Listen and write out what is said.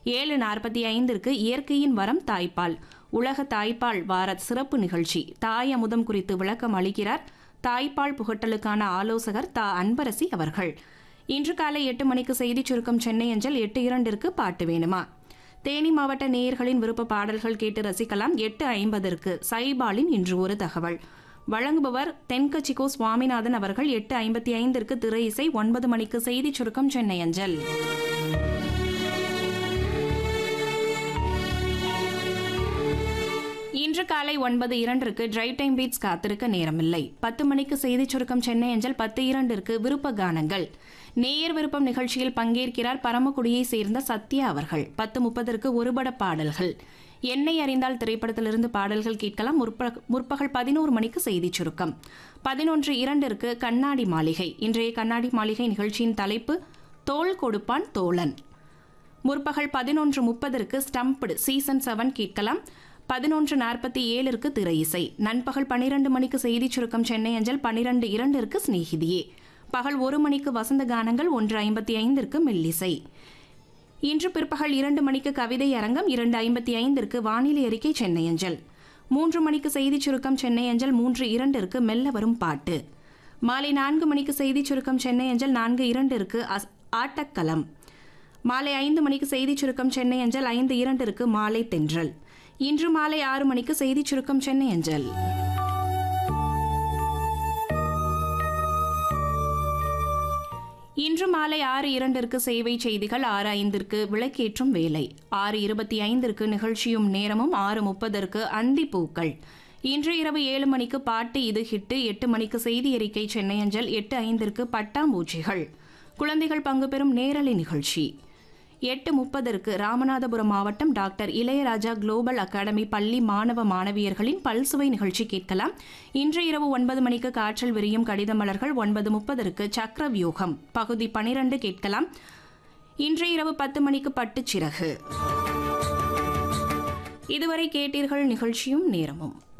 ஏழு நாற்பத்தி ஐந்திற்கு இயற்கையின் வரம் தாய்ப்பால் உலக தாய்ப்பால் வார சிறப்பு நிகழ்ச்சி தாய் அமுதம் குறித்து விளக்கம் அளிக்கிறார் தாய்ப்பால் புகட்டலுக்கான ஆலோசகர் தா அன்பரசி அவர்கள் இன்று காலை எட்டு மணிக்கு செய்திச் சுருக்கம் சென்னை அஞ்சல் எட்டு இரண்டிற்கு பாட்டு வேணுமா தேனி மாவட்ட நேயர்களின் விருப்ப பாடல்கள் கேட்டு ரசிக்கலாம் எட்டு ஐம்பதற்கு சைபாலின் இன்று ஒரு தகவல் வழங்குபவர் தென்கட்சிகோ சுவாமிநாதன் அவர்கள் எட்டு ஐம்பத்தி ஐந்திற்கு திரை இசை ஒன்பது மணிக்கு செய்திச் சுருக்கம் சென்னை அஞ்சல் இன்று காலை ஒன்பது இரண்டிற்கு டிரைவ் டைம் பீட்ஸ் காத்திருக்க நேரமில்லை பத்து மணிக்கு செய்திச் சுருக்கம் சென்னை அஞ்சல் பத்து இரண்டிற்கு விருப்ப கானங்கள் நேயர் விருப்பம் நிகழ்ச்சியில் பங்கேற்கிறார் பரமக்குடியை சேர்ந்த சத்யா அவர்கள் பத்து முப்பதற்கு ஒருபட பாடல்கள் என்னை அறிந்தால் திரைப்படத்திலிருந்து பாடல்கள் கேட்கலாம் முற்ப- முற்பகல் பதினோரு மணிக்கு செய்திச் சுருக்கம் பதினொன்று இரண்டிற்கு கண்ணாடி மாளிகை இன்றைய கண்ணாடி மாளிகை நிகழ்ச்சியின் தலைப்பு தோள் கொடுப்பான் தோழன் முற்பகல் பதினொன்று முப்பதற்கு ஸ்டம்ப்டு சீசன் செவன் கேட்கலாம் பதினொன்று நாற்பத்தி ஏழிற்கு திரை இசை நண்பகல் பனிரெண்டு மணிக்கு செய்திச் சுருக்கம் சென்னை அஞ்சல் பனிரெண்டு இரண்டிற்கு சிநேகிதியே பகல் ஒரு மணிக்கு வசந்த கானங்கள் ஒன்று ஐம்பத்தி ஐந்திற்கு மெல்லிசை இன்று பிற்பகல் இரண்டு மணிக்கு கவிதை அரங்கம் இரண்டு ஐம்பத்தி ஐந்திற்கு வானிலை அறிக்கை சென்னை அஞ்சல் மூன்று மணிக்கு செய்திச் சுருக்கம் சென்னை அஞ்சல் மூன்று இரண்டிற்கு மெல்ல வரும் பாட்டு மாலை நான்கு மணிக்கு செய்திச் சுருக்கம் சென்னை அஞ்சல் நான்கு இரண்டிற்கு அஸ்- ஆட்டக்களம் மாலை ஐந்து மணிக்கு செய்திச் சுருக்கம் சென்னை அஞ்சல் ஐந்து இரண்டிற்கு மாலை தென்றல் இன்று மாலை ஆறு மணிக்கு செய்திச் சுருக்கம் சென்னை அஞ்சல் இன்று மாலை ஆறு இரண்டிற்கு சேவை செய்திகள் ஆறு ஐந்திற்கு விளக்கேற்றும் வேலை ஆறு இருபத்தி ஐந்திற்கு நிகழ்ச்சியும் நேரமும் ஆறு முப்பதற்கு அந்தி பூக்கள் இன்று இரவு ஏழு மணிக்கு பாட்டு இது ஹிட்டு எட்டு மணிக்கு செய்தி அறிக்கை சென்னை அஞ்சல் எட்டு ஐந்திற்கு பட்டாம்பூச்சிகள் குழந்தைகள் பங்கு பெறும் நேரலை நிகழ்ச்சி எட்டு முப்பதற்கு ராமநாதபுரம் மாவட்டம் டாக்டர் இளையராஜா குளோபல் அகாடமி பள்ளி மாணவ மாணவியர்களின் பல்சுவை நிகழ்ச்சி கேட்கலாம் இன்று இரவு ஒன்பது மணிக்கு காற்றில் விரியும் கடித மலர்கள் ஒன்பது முப்பதற்கு சக்கர வியூகம் பகுதி பனிரெண்டு கேட்கலாம் இன்று இரவு பத்து மணிக்கு பட்டுச்சிறகு இதுவரை கேட்டீர்கள் நிகழ்ச்சியும் நேரமும்